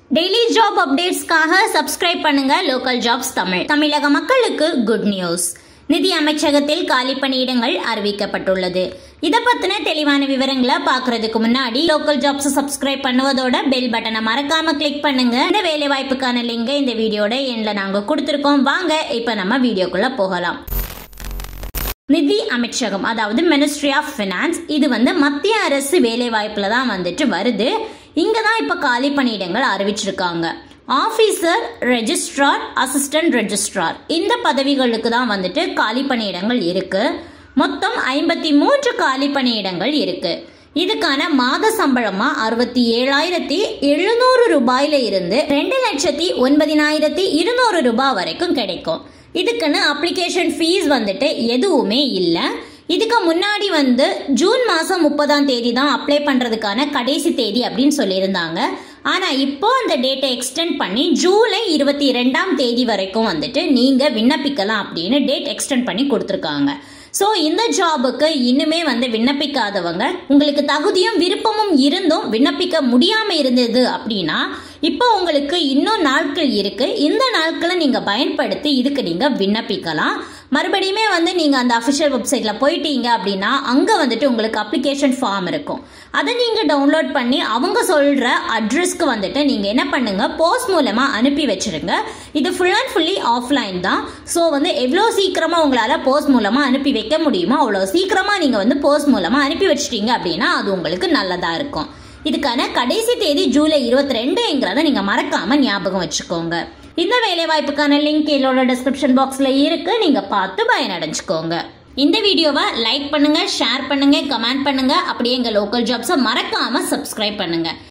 daily job அப்டேட்ஸ்க்காக subscribe பண்ணுங்க local jobs Tamil தமிழக மக்களுக்கு குட் நியூஸ் நிதி அமைச்சகத்தில் காலி பணியிடங்கள் அறிவிக்கப்பட்டுள்ளது இதை பத்தின தெளிவான விவரங்களை பார்க்கறதுக்கு முன்னாடி லோக்கல் ஜாப்ஸ் சப்ஸ்கிரைப் பண்ணுவதோட பெல் பட்டனை மறக்காம கிளிக் பண்ணுங்க இந்த வேலை வாய்ப்புக்கான லிங்கை இந்த வீடியோட எண்ணில் நாங்க கொடுத்துருக்கோம் வாங்க இப்ப நம்ம வீடியோக்குள்ள போகலாம் நிதி அமைச்சகம் அதாவது மினிஸ்ட்ரி ஆஃப் ஃபினான்ஸ் இது வந்து மத்திய அரசு வேலை வாய்ப்புல தான் வந்துட்டு வருது இங்க தான் இப்ப காலி பணியிடங்கள் அறிவிச்சிருக்காங்க ஆஃபீஸர் ரெஜிஸ்ட்ரார் அசிஸ்டன்ட் ரெஜிஸ்ட்ரார் இந்த பதவிகளுக்கு தான் வந்துட்டு காலி பணியிடங்கள் இருக்கு மொத்தம் ஐம்பத்தி மூன்று காலி பணியிடங்கள் இருக்கு இதுக்கான மாத சம்பளமா அறுபத்தி ஏழாயிரத்தி எழுநூறு ரூபாயில இருந்து ரெண்டு லட்சத்தி ஒன்பதினாயிரத்தி இருநூறு ரூபாய் வரைக்கும் கிடைக்கும் இதுக்குன்னு அப்ளிகேஷன் ஃபீஸ் வந்துட்டு எதுவுமே இல்லை இதுக்கு முன்னாடி வந்து ஜூன் மாதம் முப்பதாம் தேதி தான் அப்ளை பண்ணுறதுக்கான கடைசி தேதி அப்படின்னு சொல்லியிருந்தாங்க ஆனால் இப்போ அந்த டேட்டை எக்ஸ்டெண்ட் பண்ணி ஜூலை இருபத்தி ரெண்டாம் தேதி வரைக்கும் வந்துட்டு நீங்கள் விண்ணப்பிக்கலாம் அப்படின்னு டேட் எக்ஸ்டெண்ட் பண்ணி கொடுத்துருக்காங்க ஸோ இந்த ஜாபுக்கு இன்னுமே வந்து விண்ணப்பிக்காதவங்க உங்களுக்கு தகுதியும் விருப்பமும் இருந்தும் விண்ணப்பிக்க முடியாமல் இருந்தது அப்படின்னா இப்போ உங்களுக்கு இன்னும் நாட்கள் இருக்கு இந்த நாட்களை நீங்கள் பயன்படுத்தி இதுக்கு நீங்கள் விண்ணப்பிக்கலாம் மறுபடியுமே வந்து நீங்கள் அந்த அஃபிஷியல் வெப்சைட்டில் போயிட்டீங்க அப்படின்னா அங்கே வந்துட்டு உங்களுக்கு அப்ளிகேஷன் ஃபார்ம் இருக்கும் அதை நீங்கள் டவுன்லோட் பண்ணி அவங்க சொல்கிற அட்ரஸ்க்கு வந்துட்டு நீங்கள் என்ன பண்ணுங்க போஸ்ட் மூலமாக அனுப்பி வச்சிருங்க இது ஃபுல் அண்ட் ஃபுல்லி ஆஃப்லைன் தான் ஸோ வந்து எவ்வளோ சீக்கிரமாக உங்களால் போஸ்ட் மூலமாக அனுப்பி வைக்க முடியுமோ அவ்வளோ சீக்கிரமாக நீங்கள் வந்து போஸ்ட் மூலமாக அனுப்பி வச்சிட்டீங்க அப்படின்னா அது உங்களுக்கு நல்லதாக இருக்கும் இதுக்கான கடைசி தேதி ஜூலை இருபத்தி ரெண்டுங்கிறத நீங்கள் மறக்காமல் ஞாபகம் வச்சுக்கோங்க இந்த வேலை வாய்ப்புக்கான லிங்க் இதோட டிஸ்கிரிப்ஷன் பாக்ஸில் இருக்கு நீங்கள் பார்த்து பயனடைஞ்சுக்கோங்க இந்த வீடியோவை லைக் பண்ணுங்க ஷேர் பண்ணுங்க கமெண்ட் பண்ணுங்க அப்படியே எங்கள் லோக்கல் ஜாப்ஸை மறக்காம சப்ஸ்கிரைப் பண்ணுங்க